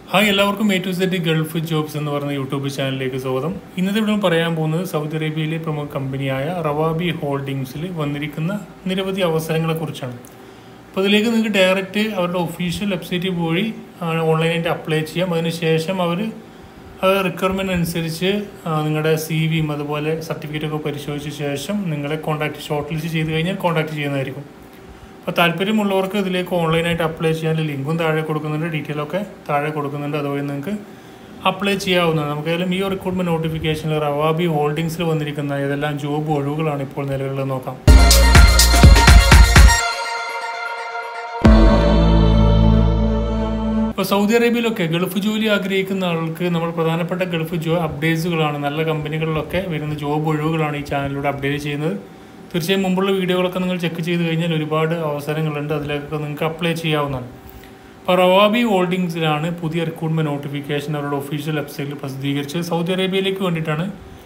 hi എല്ലാവർക്കും A to Z Gulf jobs എന്ന് പറയുന്ന യൂട്യൂബ് ചാനലിലേക്ക് സ്വാഗതം ഇന്നത്തെ ഇവിടെ പറയാൻ പോകുന്നത് സൗദി അറേബ്യയിലെ പ്രമുഖ കമ്പനിയായ റവാബി ഹോൾഡിങ്സിൽ വന്നിരിക്കുന്ന നിരവധി അവസരങ്ങളെ കുറിച്ചാണ് അപ്പോൾ ഇതിലേക്ക് നിങ്ങൾക്ക് ഡയറക്റ്റ് അവരുടെ ഒഫീഷ്യൽ വെബ്സൈറ്റിൽ പോയി ഓൺലൈനായിട്ട് അപ്ലൈ ചെയ്യാം അതിനുശേഷം അവർ അത് റിക്വയർമെൻറ്റ് അനുസരിച്ച് ആ, നിങ്ങളുടെ സി വിയും അതുപോലെ സർട്ടിഫിക്കറ്റ് ഒക്കെ പരിശോധിച്ച ശേഷം നിങ്ങളെ കോൺടാക്ട് ഷോർട്ട് ലിസ്റ്റ് ചെയ്ത് കഴിഞ്ഞാൽ കോൺടാക്ട് ചെയ്യുന്നതായിരിക്കും അപ്പോൾ താല്പര്യമുള്ളവർക്ക് ഇതിലേക്ക് ഓൺലൈനായിട്ട് അപ്ലൈ ചെയ്യാൻ ലിങ്കും താഴെ കൊടുക്കുന്നുണ്ട് ഡീറ്റെയിൽ ഒക്കെ താഴെ കൊടുക്കുന്നുണ്ട് അതുവഴി നിങ്ങൾക്ക് അപ്ലൈ ചെയ്യാവുന്നതാണ് നമുക്കതിലും ഈ റിക്രൂട്ട്മെന്റ് നോട്ടിഫിക്കേഷനിൽ റവാബി ഹോൾഡിങ്സിൽ വന്നിരിക്കുന്ന ഏതെല്ലാം ജോബ് ഒഴിവുകളാണ് ഇപ്പോൾ നിലവിലുള്ളത് നോക്കാം ഇപ്പോൾ സൗദി അറേബ്യയിലൊക്കെ ഗൾഫ് ജോലി ആഗ്രഹിക്കുന്ന ആൾക്ക് നമ്മൾ പ്രധാനപ്പെട്ട ഗൾഫ് ജോ അപ്ഡേറ്റ്സുകളാണ് നല്ല കമ്പനികളിലൊക്കെ വരുന്ന ജോബ് ഒഴിവുകളാണ് ഈ ചാനലിലൂടെ അപ്ഡേറ്റ് ചെയ്യുന്നത് തീർച്ചയായും മുമ്പുള്ള വീഡിയോകളൊക്കെ നിങ്ങൾ ചെക്ക് ചെയ്ത് കഴിഞ്ഞാൽ ഒരുപാട് അവസരങ്ങളുണ്ട് അതിലേക്കൊക്കെ നിങ്ങൾക്ക് അപ്ലൈ ചെയ്യാവുന്നതാണ് അപ്പോൾ റവാബി ഹോൾഡിങ്സിലാണ് പുതിയ റിക്രൂട്ട്മെന്റ് നോട്ടിഫിക്കേഷൻ അവരുടെ ഒഫീഷ്യൽ വെബ്സൈറ്റിൽ പ്രസിദ്ധീകരിച്ച് സൗദി അറേബ്യയിലേക്ക് വേണ്ടിയിട്ടാണ്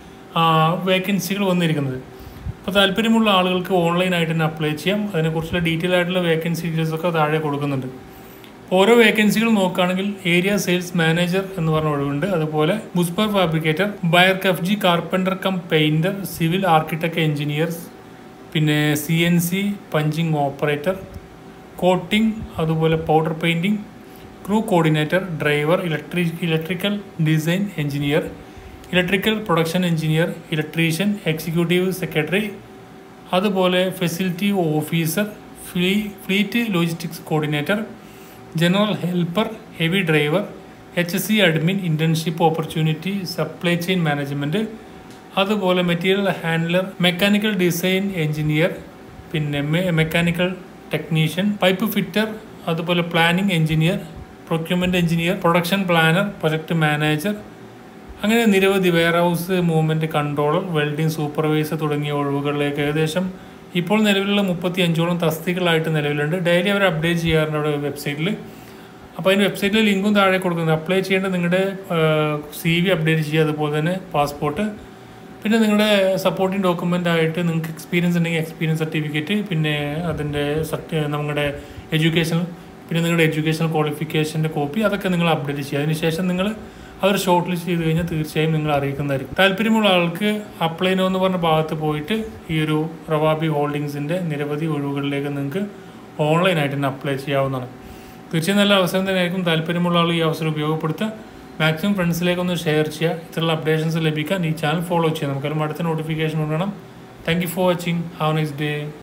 വേക്കൻസികൾ വന്നിരിക്കുന്നത് അപ്പോൾ താല്പര്യമുള്ള ആളുകൾക്ക് ഓൺലൈനായിട്ട് തന്നെ അപ്ലൈ ചെയ്യാം അതിനെക്കുറിച്ചുള്ള ഡീറ്റെയിൽ ആയിട്ടുള്ള വേക്കൻസി ഡീറ്റെയിൽസ് ഒക്കെ താഴെ കൊടുക്കുന്നുണ്ട് ഓരോ വേക്കൻസികൾ നോക്കുകയാണെങ്കിൽ ഏരിയ സെയിൽസ് മാനേജർ എന്ന് പറഞ്ഞ ഒഴിവുണ്ട് അതുപോലെ മുസ്ബർ fabricator buyer Khafji carpenter cum painter civil architect engineers പിന്നെ C N C punching operator coating അതുപോലെ powder painting crew coordinator driver electric electrical design engineer electrical production engineer electrician executive secretary അതുപോലെ facility officer flee fleet logistics coordinator general helper heavy driver H C admin internship opportunity supply chain management അതുപോലെ material handler mechanical design engineer പിന്നെ mechanical technician pipe fitter അതുപോലെ planning engineer procurement engineer production planner project manager അങ്ങനെ നിരവധി warehouse movement controller welding supervisor തുടങ്ങിയ ഒഴിവുകളിലേക്ക് ഏകദേശം ഇപ്പോൾ നിലവിലുള്ള മുപ്പത്തി അഞ്ചോളം തസ്തികളായിട്ട് നിലവിലുണ്ട് ഡെയിലി അവർ അപ്ഡേറ്റ് ചെയ്യാറുണ്ട് അവിടെ വെബ്സൈറ്റിൽ അപ്പോൾ അതിൻ്റെ വെബ്സൈറ്റിൽ ലിങ്കും താഴെ കൊടുക്കുന്നത് അപ്ലൈ ചെയ്യേണ്ടത് നിങ്ങളുടെ സി വി അപ്ഡേറ്റ് ചെയ്യുക അതുപോലെ തന്നെ പാസ്പോർട്ട് പിന്നെ നിങ്ങളുടെ സപ്പോർട്ടിംഗ് ഡോക്യുമെൻ്റ് ആയിട്ട് നിങ്ങൾക്ക് എക്സ്പീരിയൻസ് ഉണ്ടെങ്കിൽ എക്സ്പീരിയൻസ് സർട്ടിഫിക്കറ്റ് പിന്നെ അതിൻ്റെ സർട്ടി നമ്മുടെ എഡ്യൂക്കേഷൻ പിന്നെ നിങ്ങളുടെ എഡ്യൂക്കേഷണൽ ക്വാളിഫിക്കേഷൻ്റെ കോപ്പി അതൊക്കെ നിങ്ങൾ അപ്ഡേറ്റ് ചെയ്യുക അതിനുശേഷം നിങ്ങൾ അവർ ഷോർട്ട് ലിസ്റ്റ് ചെയ്ത് കഴിഞ്ഞാൽ തീർച്ചയായും നിങ്ങൾ അറിയിക്കുന്നതായിരിക്കും താല്പര്യമുള്ള ആൾക്ക് അപ്ലൈ നോ എന്ന് പറഞ്ഞ ഭാഗത്ത് പോയിട്ട് ഈ ഒരു റവാബി ഹോൾഡിങ്സിൻ്റെ നിരവധി ഒഴിവുകളിലേക്ക് നിങ്ങൾക്ക് ഓൺലൈനായിട്ട് തന്നെ അപ്ലൈ ചെയ്യാവുന്നതാണ് തീർച്ചയായും നല്ല അവസരം തന്നെയായിരിക്കും താല്പര്യമുള്ള ആൾ ഈ അവസരം ഉപയോഗപ്പെടുത്തുക മാക്സിമം ഫ്രണ്ട്സിലേക്കൊന്ന് ഷെയർ ചെയ്യുക ഇത്തരമുള്ള അപ്ഡേഷൻസ് ലഭിക്കാൻ ഈ ചാനൽ ഫോളോ ചെയ്യുക നമുക്കതിലും അടുത്ത നോട്ടിഫിക്കേഷൻ ഉണ്ടാകണം thank you for watching have nice day